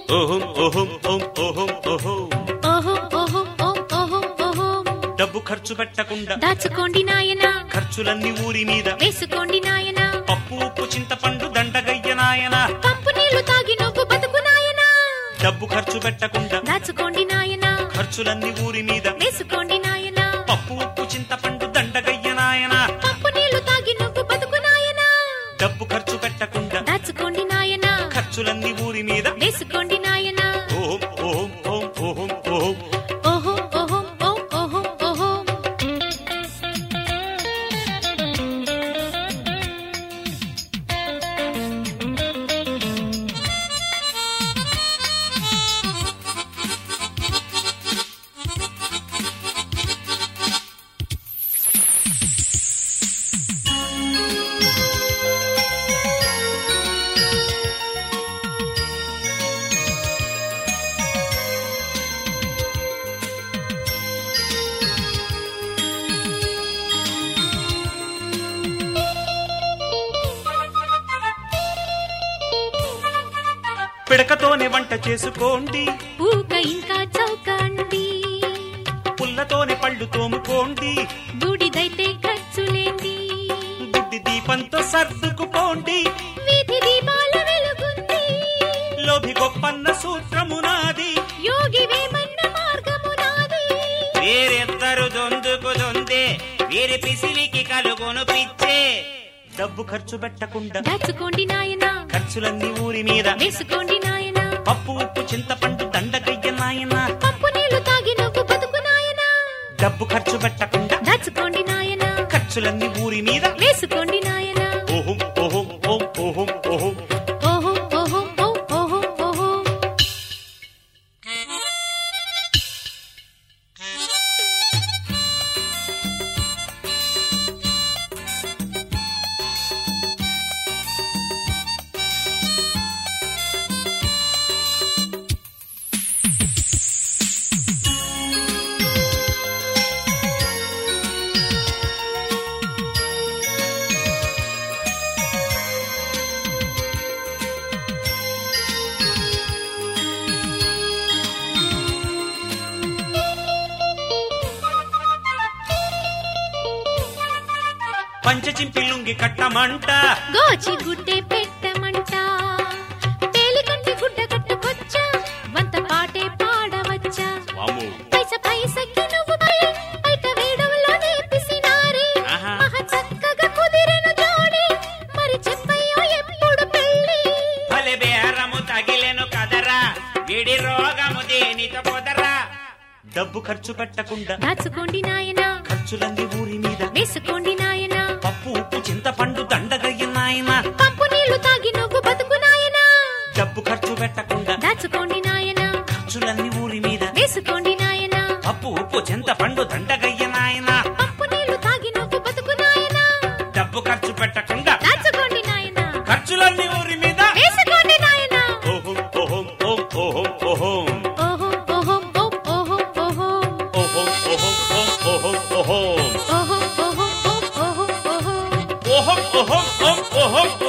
ఓహం ఓహం ఓం ఓహం ఓహం ఓహో ఓహో ఓం ఓహో ఓహో డబ్బు ఖర్చు పెట్టకుండా దాచుకోండి నాయనా ఖర్చులన్నీ ఊరి మీద వేసుకోండి నాయనా పప్పు ఉప్పు చింతపండు దండగయ్య నాయన పంపు నీళ్లు తాగి నువ్వు బతుకు నాయనా డబ్బు ఖర్చు పెట్టకుండా దాచుకోండి నాయనా ఖర్చులన్నీ ఊరి మీద వేసుకోండి నాయనా పప్పు ఉప్పు చింతపండు దండగయ్య నాయన పంపు నీళ్లు తాగి నువ్వు బతుకు నాయనా డబ్బు ఖర్చు పెట్టకుండా దాచుకోండి నాయనా ఖర్చులన్నీ ఊరి మీద వేసుకోండి నాయనా ఓం ఓం ఓం ఓం ఓం ఓహో ఓహో ఓం ఓహో ఓహో పిడకతోనే వంట చేసుకోండి ఊక ఇంకా చౌకండి పుల్లతోనే పళ్ళు తోముకోండి బూడిదైతే ఖర్చులేండి బుడ్డి దీపంతో సర్దుకుపోండి వీధి దీపాల వెలుగుంది లోభి గొప్పన్న సూత్రము నాది యోగి వేమన్న మార్గము నాది వేరెద్దరు దొందుకు దొందే వీరి పిసిలికి కలుగును పిచ్చే డబ్బు ఖర్చు పెట్టకుండా దాచుకోండి నాయనా ఖర్చులన్నీ ఊరి మీద వేసుకోండి నాయనా పప్పు ఉప్పు చింతపండు దండగయ్య నాయన పంపు నీళ్లు తాగి నువ్వు బతుకు నాయనా డబ్బు ఖర్చు పెట్టకుండా దాచుకోండి నాయనా ఖర్చులన్నీ ఊరి మీద వేసుకోండి నాయనా ఓహం ఓహం ఓం ఓహం ఓహం ఓహో ఓహో ఓం ఓహో ఓహో పంచచింపి లుంగి కట్టమంట గోచి గుడ్డే పెట్టమంట తేలికంటి గుడ్డ కట్టుకొచ్చా వంత పాటే పాడవచ్చా వాము పైస పైసకి నువ్వు బలి బయట వేడవలో నేర్పిసినారే ఆహా. మహా చక్కగా కుదిరెను జోడి మరి చెప్పయ్యో ఎప్పుడు పెళ్ళి భలే బేరము తగిలెను కదరా విడి రోగము దేనితో కుదరా డబ్బు ఖర్చు పెట్టకుండా దాచుకోండి నాయనా ఖర్చులన్నీ ఊరి మీద వేసుకోండి నాయనా పప్పు ఉప్పు చింతపండు దండగయ్య నాయన పంపు నీళ్లు తాగి నువ్వు బతుకు నాయనా డబ్బు ఖర్చు పెట్టకుండా దాచుకోండి నాయనా ఖర్చులన్నీ ఊరి మీద వేసుకోండి నాయనా పప్పు ఉప్పు చింతపండు దండగయ్య నాయన పంపు నీళ్లు తాగి నువ్వు బతుకు నాయనా డబ్బు ఖర్చు పెట్టకుండా దాచుకోండి నాయనా ఖర్చులన్నీ ఊరి మీద వేసుకోండి నాయనా ఓహం ఓహం ఓం ఓహం ఓహం ఓహో ఓహో ఓం ఓహో ఓహో ఓహం ఓహం ఓం ఓహం ఓహం ఓహో ఓహో ఓం ఓహో ఓహో ఓహం ఓహం ఓం ఓహం